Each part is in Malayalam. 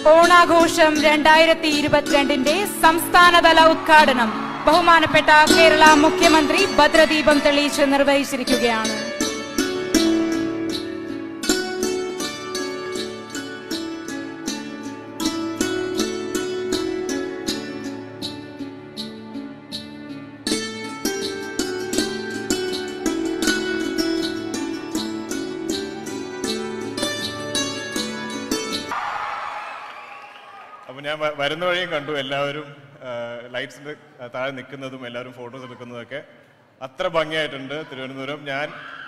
ഓണാഘോഷം രണ്ടായിരത്തി ഇരുപത്തിരണ്ടിന്റെ സംസ്ഥാനതല ഉദ്ഘാടനം ബഹുമാനപ്പെട്ട കേരള മുഖ്യമന്ത്രി ഭദ്രദീപം തെളിയിച്ച് നിർവഹിച്ചിരിക്കുകയാണ് അപ്പൊ ഞാൻ വ- വരുന്ന വഴിയും കണ്ടു എല്ലാവരും ലൈറ്റ്സിന്റെ താഴെ നിൽക്കുന്നതും എല്ലാവരും ഫോട്ടോസ് എടുക്കുന്നതും ഒക്കെ അത്ര ഭംഗിയായിട്ടുണ്ട് തിരുവനന്തപുരം ഞാൻ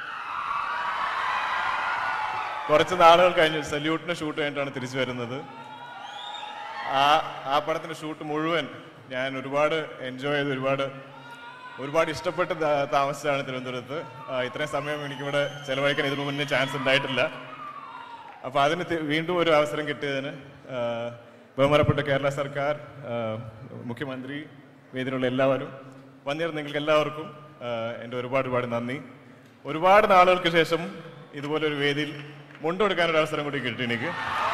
കുറച്ച് നാളുകൾ കഴിഞ്ഞ് സല്യൂട്ടിന്റെ ഷൂട്ട് കഴിഞ്ഞിട്ടാണ് തിരിച്ചു വരുന്നത് ആ ആ പടത്തിന്റെ ഷൂട്ട് മുഴുവൻ ഞാൻ ഒരുപാട് എൻജോയ് ചെയ്ത് ഒരുപാട് ഒരുപാട് ഇഷ്ടപ്പെട്ട് താ- താമസിച്ചതാണ് തിരുവനന്തപുരത്ത് ആ, ഇത്രയും സമയം എനിക്കിവിടെ ചെലവഴിക്കാൻ ഇതിനു മുന്നേ ചാൻസ് ഉണ്ടായിട്ടില്ല അപ്പൊ അതിന് തി- വീണ്ടും ഒരു അവസരം കിട്ടിയതിന് ആ, ബഹുമാനപ്പെട്ട കേരള സർക്കാർ ആ, മുഖ്യമന്ത്രി വേദിയിലുള്ള എല്ലാവരും വന്നിരുന്ന നിങ്ങൾക്ക് എല്ലാവർക്കും ആ, എൻ്റെ ഒരുപാട് ഒരുപാട് നന്ദി ഒരുപാട് നാളുകൾക്ക് ശേഷം ഇതുപോലെ ഒരു വേദിയിൽ മുണ്ടെടുക്കാൻ ഒരു അവസരം കൂടി കിട്ടി എനിക്ക്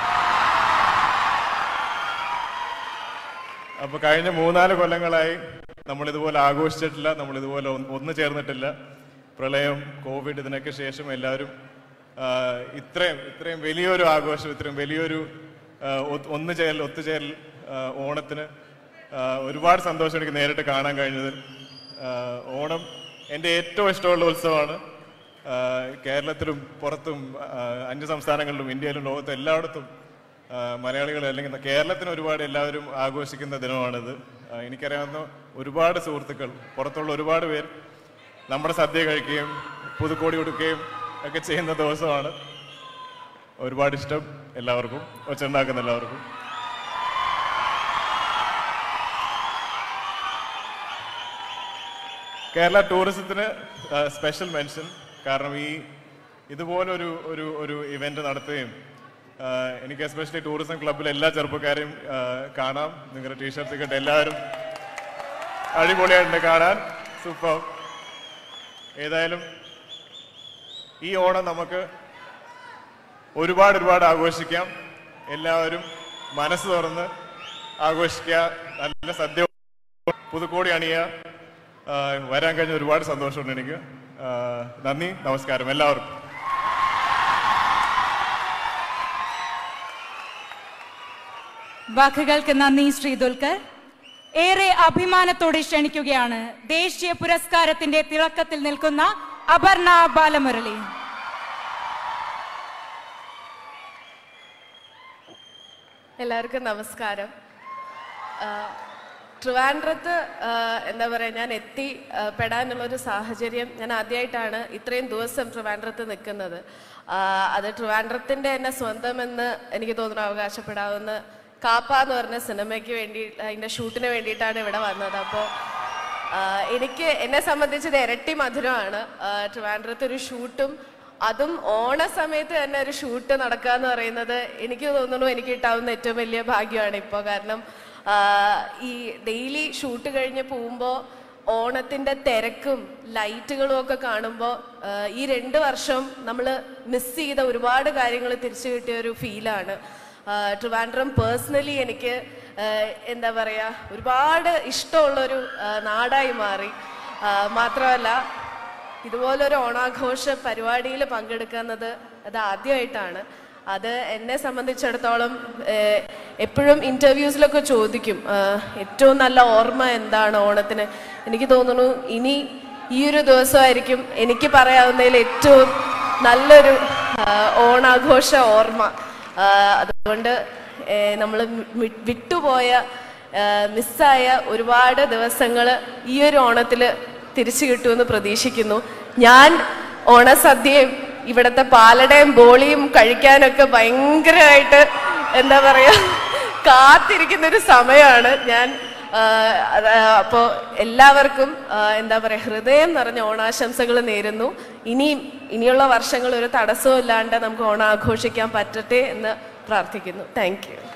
അപ്പൊ കഴിഞ്ഞ മൂന്നാല് കൊല്ലങ്ങളായി നമ്മൾ ഇതുപോലെ ആഘോഷിച്ചിട്ടില്ല നമ്മൾ ഇതുപോലെ ഒന്ന് ഒന്നു ചേർന്നിട്ടില്ല പ്രളയം കോവിഡ് ഇതിനൊക്കെ ശേഷം എല്ലാവരും ആ, ഇത്രയും ഇത്രയും വലിയൊരു ആഘോഷം ഇത്രയും വലിയൊരു ആ, ഒ- ഒന്നുചേരൽ ഒത്തുചേരൽ ആ, ഓണത്തിന് ആ, ഒരുപാട് സന്തോഷം എനിക്ക് നേരിട്ട് കാണാൻ കഴിഞ്ഞതിൽ ആ, ഓണം എൻ്റെ ഏറ്റവും ഇഷ്ടമുള്ള ഉത്സവമാണ് ആ, കേരളത്തിലും പുറത്തും ആ, അന്യ സംസ്ഥാനങ്ങളിലും ഇന്ത്യയിലും ലോകത്തും എല്ലായിടത്തും ആ, മലയാളികൾ അല്ലെങ്കിൽ കേരളത്തിന് ഒരുപാട് എല്ലാവരും ആഘോഷിക്കുന്ന ദിനമാണിത് ആ, എനിക്കറിയാവുന്ന ഒരുപാട് സുഹൃത്തുക്കൾ പുറത്തുള്ള ഒരുപാട് പേർ നമ്മുടെ സദ്യ കഴിക്കുകയും പുതുക്കോടി കൊടുക്കുകയും ഒക്കെ ചെയ്യുന്ന ദിവസമാണ് ഒരുപാട് ഇഷ്ടം എല്ലാവർക്കും ഒച്ചുണ്ടാക്കുന്ന എല്ലാവർക്കും കേരള ടൂറിസത്തിന് സ്പെഷ്യൽ മെൻഷൻ കാരണം ഈ ഇതുപോലൊരു ഒരു ഒരു ഇവന്റ് നടത്തുകയും ആ, എനിക്ക് എസ്പെഷ്യലി ടൂറിസം ക്ലബ്ബിലെ എല്ലാ ചെറുപ്പക്കാരെയും ആ, കാണാം നിങ്ങളുടെ ടീഷർട്സ് ഒക്കെ ഇട്ട് എല്ലാവരും അടിപൊളിയായിട്ടുണ്ട് കാണാൻ സൂപ്പർ ഏതായാലും ഈ ഓണം നമുക്ക് ഒരുപാട് ഒരുപാട് ആഘോഷിക്കാം എല്ലാവരും മനസ്സ് തുറന്ന് ആഘോഷിക്കുക നല്ല സദ്യ പുതുക്കോടി അണിയുക ആ, വരാൻ കഴിഞ്ഞ ഒരുപാട് സന്തോഷമുണ്ട് എനിക്ക് ആ, നന്ദി നമസ്കാരം എല്ലാവർക്കും വാക്കുകൾക്ക് നന്ദി ശ്രീ ദുൽഖർ ഏറെ അഭിമാനത്തോടെ ക്ഷണിക്കുകയാണ് ദേശീയ പുരസ്കാരത്തിന്റെ തിളക്കത്തിൽ നിൽക്കുന്ന അപർണ ബാലമുരളി എല്ലാവർക്കും നമസ്കാരം ആ, ട്രിവാൻഡ്രത്ത് ആ, എന്താ പറയുക ഞാൻ എത്തി ആ, പെടാനുള്ളൊരു സാഹചര്യം ഞാൻ ആദ്യമായിട്ടാണ് ഇത്രയും ദിവസം ട്രിവാൻഡ്രത്ത് നിൽക്കുന്നത് ആ, അത് ട്രിവാൻഡ്രത്തിൻ്റെ തന്നെ സ്വന്തമെന്ന് എനിക്ക് തോന്നുന്നു അവകാശപ്പെടാവുന്ന കാപ്പ എന്ന് പറഞ്ഞ സിനിമയ്ക്ക് വേണ്ടി അതിൻ്റെ ഷൂട്ടിന് വേണ്ടിയിട്ടാണ് ഇവിടെ വന്നത് അപ്പോൾ എനിക്ക് എന്നെ സംബന്ധിച്ച് ഇത് ഇരട്ടി മധുരമാണ് ആ, ട്രിവാൻഡ്രത്ത് ഒരു ഷൂട്ടും അതും ഓണ സമയത്ത് തന്നെ ഒരു ഷൂട്ട് നടക്കുക എന്ന് പറയുന്നത് എനിക്ക് തോന്നുന്നു എനിക്ക് കിട്ടാവുന്ന ഏറ്റവും വലിയ ഭാഗ്യമാണ് ഇപ്പോൾ കാരണം ആ, ഈ ഡെയിലി ഷൂട്ട് കഴിഞ്ഞ് പോകുമ്പോൾ ഓണത്തിന്റെ തിരക്കും ലൈറ്റുകളും ഒക്കെ കാണുമ്പോൾ ഈ രണ്ട് വർഷം നമ്മൾ മിസ് ചെയ്ത ഒരുപാട് കാര്യങ്ങൾ തിരിച്ചു കിട്ടിയ ഒരു ഫീലാണ് ട്രിവാൻഡ്രം പേഴ്സണലി എനിക്ക് ആ, എന്താ പറയുക ഒരുപാട് ഇഷ്ടമുള്ളൊരു ആ, നാടായി മാറി ആ, മാത്രമല്ല ഇതുപോലൊരു ഓണാഘോഷ പരിപാടിയിൽ പങ്കെടുക്കുന്നത് അത് ആദ്യമായിട്ടാണ് അത് എന്നെ സംബന്ധിച്ചിടത്തോളം ഏഹ്, എപ്പോഴും ഇൻ്റർവ്യൂസിലൊക്കെ ചോദിക്കും ആഹ്, ഏറ്റവും നല്ല ഓർമ്മ എന്താണ് ഓണത്തിന് എനിക്ക് തോന്നുന്നു ഇനി ഈ ഒരു ദിവസമായിരിക്കും എനിക്ക് പറയാവുന്നതിൽ ഏറ്റവും നല്ലൊരു ആഹ്, ഓണാഘോഷ ഓർമ്മ ആഹ്, അതുകൊണ്ട് നമ്മൾ വിട്ടുപോയ ആഹ്, മിസ്സായ ഒരുപാട് ദിവസങ്ങൾ ഈ ഒരു ഓണത്തിൽ തിരിച്ചു കിട്ടുമെന്ന് പ്രതീക്ഷിക്കുന്നു ഞാൻ ഓണസദ്യയും ഇവിടുത്തെ പാലടയും ബോളിയും കഴിക്കാനൊക്കെ ഭയങ്കരമായിട്ട് എന്താ പറയാ കാത്തിരിക്കുന്ന ഒരു സമയമാണ് ഞാൻ അപ്പോൾ എല്ലാവർക്കും ആ, എന്താ പറയാ ഹൃദയം നിറഞ്ഞ ഓണാശംസകൾ നേരുന്നു ഇനിയും ഇനിയുള്ള വർഷങ്ങൾ ഒരു തടസ്സവും ഇല്ലാണ്ട് നമുക്ക് ഓണം ആഘോഷിക്കാൻ പറ്റട്ടെ എന്ന് പ്രാർത്ഥിക്കുന്നു താങ്ക് യു